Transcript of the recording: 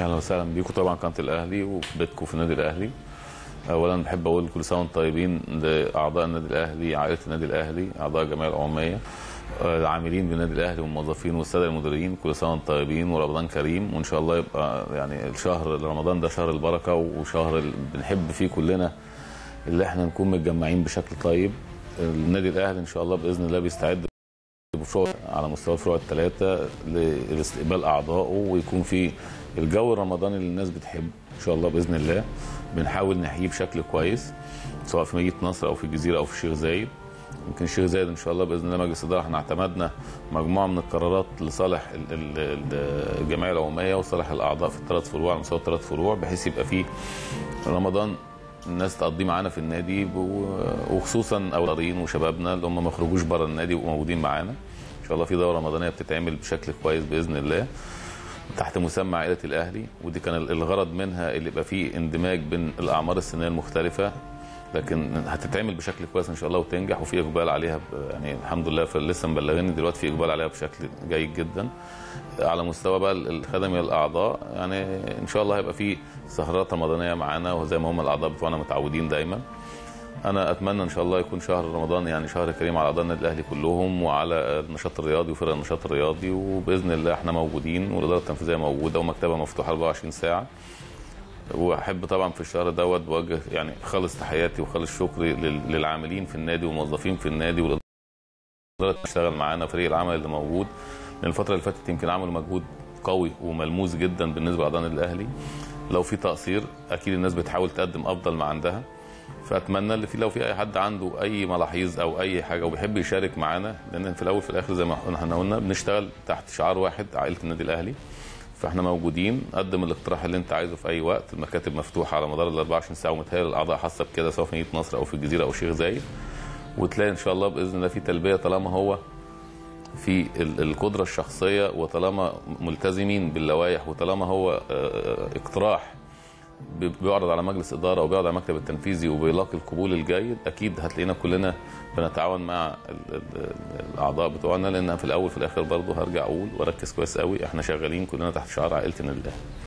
اهلا وسهلا بيكم طبعا قناه الاهلي وفي بيتكم في النادي الاهلي اولا بحب اقول كل سنه وانتم طيبين لاعضاء النادي الاهلي عائله النادي الاهلي اعضاء الجمعيه العموميه العاملين بالنادي الاهلي والموظفين والساده المديرين كل سنه وانتم طيبين ورمضان كريم وان شاء الله يبقى يعني الشهر رمضان ده شهر البركه وشهر ال- بنحب فيه كلنا اللي احنا نكون متجمعين بشكل طيب النادي الاهلي ان شاء الله باذن الله بيستعد بفروع على مستوى الفروع الثلاثه لاستقبال اعضائه ويكون في الجو الرمضاني اللي الناس بتحبه ان شاء الله باذن الله بنحاول نحييه بشكل كويس سواء في مدينه نصر او في الجزيره او في الشيخ زايد يمكن الشيخ زايد ان شاء الله باذن الله مجلس الاداره احنا اعتمدنا مجموعه من القرارات لصالح ال- ال- ال- الجمعيه العموميه وصالح الاعضاء في الثلاث فروع على مستوى الثلاث فروع بحيث يبقى فيه رمضان الناس تقضيه معانا في النادي و- وخصوصا اولادين وشبابنا اللي هم ما يخرجوش بره النادي ويبقوا موجودين معانا ان شاء الله في دوره رمضانيه بتتعمل بشكل كويس باذن الله تحت مسمى عائله الاهلي ودي كان الغرض منها اللي يبقى فيه اندماج بين الاعمار السنيه المختلفه لكن هتتعمل بشكل كويس ان شاء الله وتنجح وفي اقبال عليها ب- يعني الحمد لله لسه مبلغيني دلوقتي في اقبال عليها بشكل جيد جدا على مستوى بقى الخدمي الاعضاء يعني ان شاء الله هيبقى في سهرات رمضانيه معانا وزي ما هم الاعضاء بتوعنا متعودين دايما انا اتمنى ان شاء الله يكون شهر رمضان يعني شهر كريم على اعضاء النادي الاهلي كلهم وعلى النشاط الرياضي وفرق النشاط الرياضي وباذن الله احنا موجودين والاداره التنفيذيه موجوده ومكتبها مفتوحه 24 ساعه واحب طبعا في الشهر دوت بوجه يعني خالص تحياتي وخالص شكري لل- للعاملين في النادي والموظفين في النادي والاداره اللي بتشتغل معانا فريق العمل اللي موجود لان الفتره اللي فاتت يمكن عملوا مجهود قوي وملموس جدا بالنسبه لاعضاء النادي الاهلي لو في تقصير اكيد الناس بتحاول تقدم افضل ما عندها فاتمنى اللي في لو في اي حد عنده اي ملاحظ او اي حاجه وبيحب يشارك معانا لان في الاول في الاخر زي ما احنا قلنا بنشتغل تحت شعار واحد عائله النادي الاهلي فاحنا موجودين قدم الاقتراح اللي انت عايزه في اي وقت المكاتب مفتوحه على مدار ال 24 ساعه ومتهيأ الاعضاء حاسه بكده سواء في مدينه نصر او في الجزيره او الشيخ زايد وتلاقي ان شاء الله باذن الله في تلبيه طالما هو في ال- القدره الشخصيه وطالما ملتزمين باللوائح وطالما هو آه، اقتراح بي- بيعرض على مجلس اداره او بيعرض على المكتب التنفيذي وبيلاقي القبول الجيد اكيد هتلاقينا كلنا بنتعاون مع ال- ال- ال- الاعضاء بتوعنا لان في الاول في الاخر برضه هرجع اقول واركز كويس قوي احنا شغالين كلنا تحت شعار عائله النادي الاهلي